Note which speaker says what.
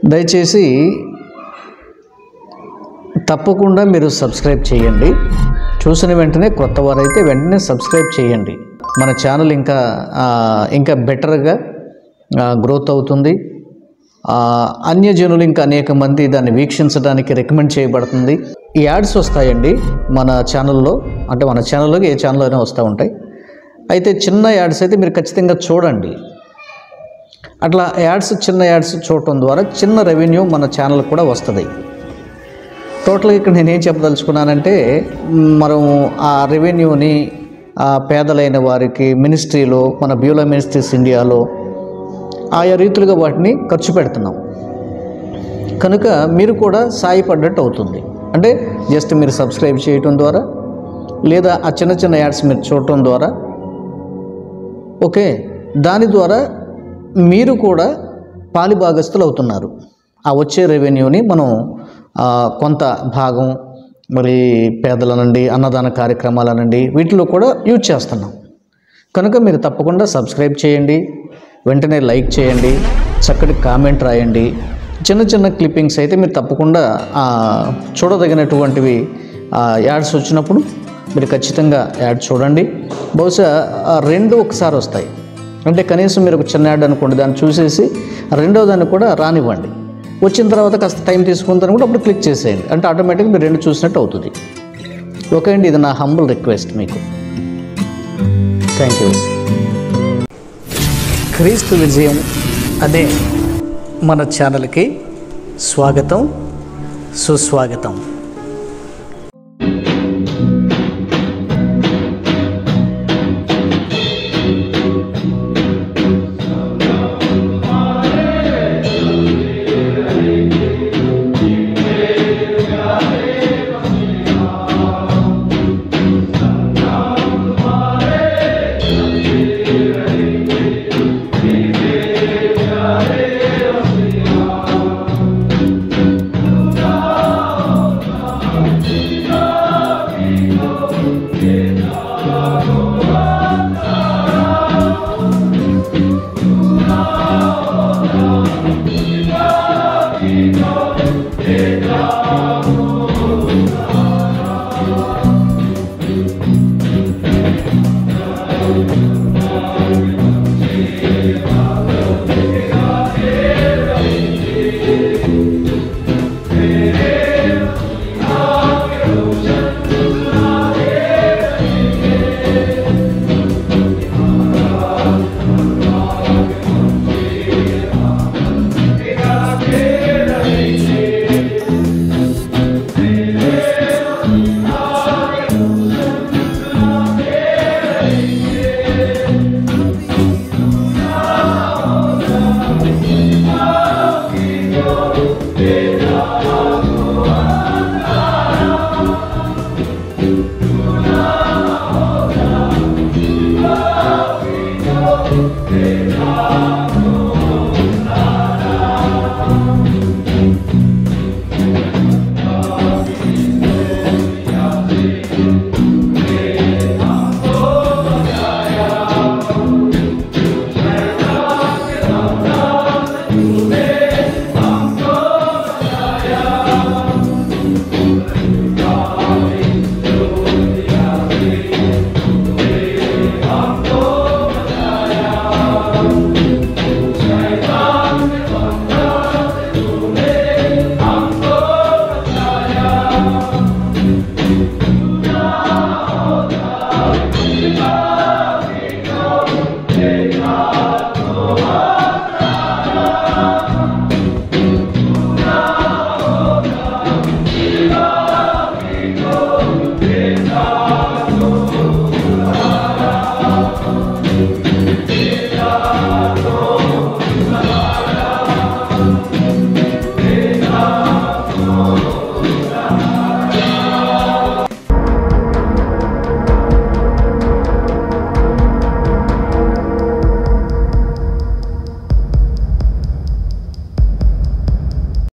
Speaker 1: దయచేసి తప్పకుండా మీరు సబ్స్క్రైబ్ చేయండి చూసిన వెంటనే కొత్త వారైతే వెంటనే సబ్స్క్రైబ్ చేయండి మన ఛానల్ ఇంకా ఆ, ఇంకా బెటర్గా గ్రోత్ అవుతుంది ఆ, అన్యజనులు ఇంకా అనేక మంది దాన్ని వీక్షించడానికి రికమెండ్ చేయబడుతుంది ఈ యాడ్స్ వస్తాయండి మన ఛానల్లో అంటే మన ఛానల్లోకి ఏ ఛానల్ అయినా వస్తూ ఉంటాయి అయితే చిన్న యాడ్స్ అయితే మీరు ఖచ్చితంగా చూడండి అట్లా యాడ్స్ చిన్న యాడ్స్ చూడటం ద్వారా చిన్న రెవెన్యూ మన ఛానల్ కూడా వస్తుంది టోటల్గా ఇక్కడ నేనేం చెప్పదలుచుకున్నానంటే మ్, మనం ఆ రెవెన్యూని ఆ పేదలైన వారికి మినిస్ట్రీలో మన బ్యూలా మినిస్ట్రీస్ ఇండియాలో ఆయా రీతులుగా వాటిని ఖర్చు పెడుతున్నాం కనుక మీరు కూడా సాయపడ్డట్టు అవుతుంది అంటే జస్ట్ మీరు సబ్స్క్రైబ్ చేయటం ద్వారా లేదా ఆ చిన్న చిన్న యాడ్స్ మీరు చూడటం ద్వారా ఓకే దాని ద్వారా మీరు కూడా పాలిభాగస్తులు అవుతున్నారు ఆ వచ్చే రెవెన్యూని మనం ఆ, కొంత భాగం మరి పేదల నుండి అన్నదాన కార్యక్రమాల నుండి వీటిలో కూడా యూజ్ చేస్తున్నాం కనుక మీరు తప్పకుండా సబ్స్క్రైబ్ చేయండి వెంటనే లైక్ చేయండి చక్కటి కామెంట్ రాయండి చిన్న చిన్న క్లిప్పింగ్స్ అయితే మీరు తప్పకుండా ఆ, చూడదగినటువంటివి ఆ, యాడ్స్ వచ్చినప్పుడు మీరు ఖచ్చితంగా యాడ్ చూడండి బహుశా ఆ రెండు ఒకసారి వస్తాయి అంటే కనీసం మీరు ఒక చిన్న యాడ్ అనుకోండి దాన్ని చూసేసి రెండో దాన్ని కూడా రానివ్వండి వచ్చిన తర్వాత కాస్త టైం తీసుకుంటాను కూడా అప్పుడు క్లిక్ చేసేయండి అంటే ఆటోమేటిక్గా మీరు రెండు చూసినట్టు అవుతుంది ఓకే అండి ఇది నా హంబుల్ రిక్వెస్ట్ మీకు థ్యాంక్ యూ క్రీస్తు విజయం అనే మన ఛానల్కి స్వాగతం సుస్వాగతం